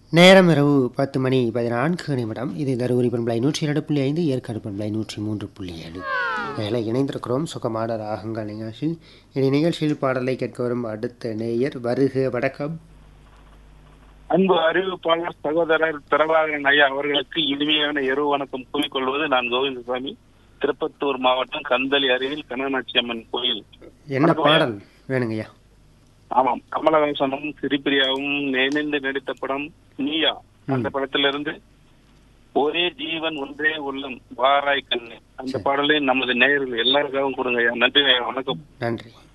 நேரம் இரவு பத்து மணி பதினான்கு நிமிடம் இது தருமபுரி பண்பலை நூற்றி இரண்டு புள்ளி ஐந்து ஏற்காடு பண்பலை நூற்றி மூன்று புள்ளி ஏழு வேலை இணைந்திருக்கிறோம் சுகமான ராகங்கள் நிகழ்ச்சி இனி நிகழ்ச்சியில் பாடலை கேட்க வரும் அடுத்த நேயர் வருக வணக்கம் அன்பு அறிவிப்பாளர் சகோதரர் பிரபாகரன் ஐயா அவர்களுக்கு இனிமையான இரவு வணக்கம் கூறிக்கொள்வது நான் கோவிந்தசாமி திருப்பத்தூர் மாவட்டம் கந்தளி அருகில் கனகநாச்சி அம்மன் கோயில் என்ன பாடல் வேணுங்கய்யா ஆமாம் கமலஹாசனும் சிரிப்பிரியாவும் இணைந்து நடித்த படம் நீயா அந்த படத்திலிருந்து ஒரே ஜீவன் ஒன்றே உள்ளம் வாராய் கண்ணு அந்த பாடலை நமது நேயர்கள் எல்லாருக்காகவும் கொடுங்க ஐயா நன்றி ஐயா வணக்கம் நன்றி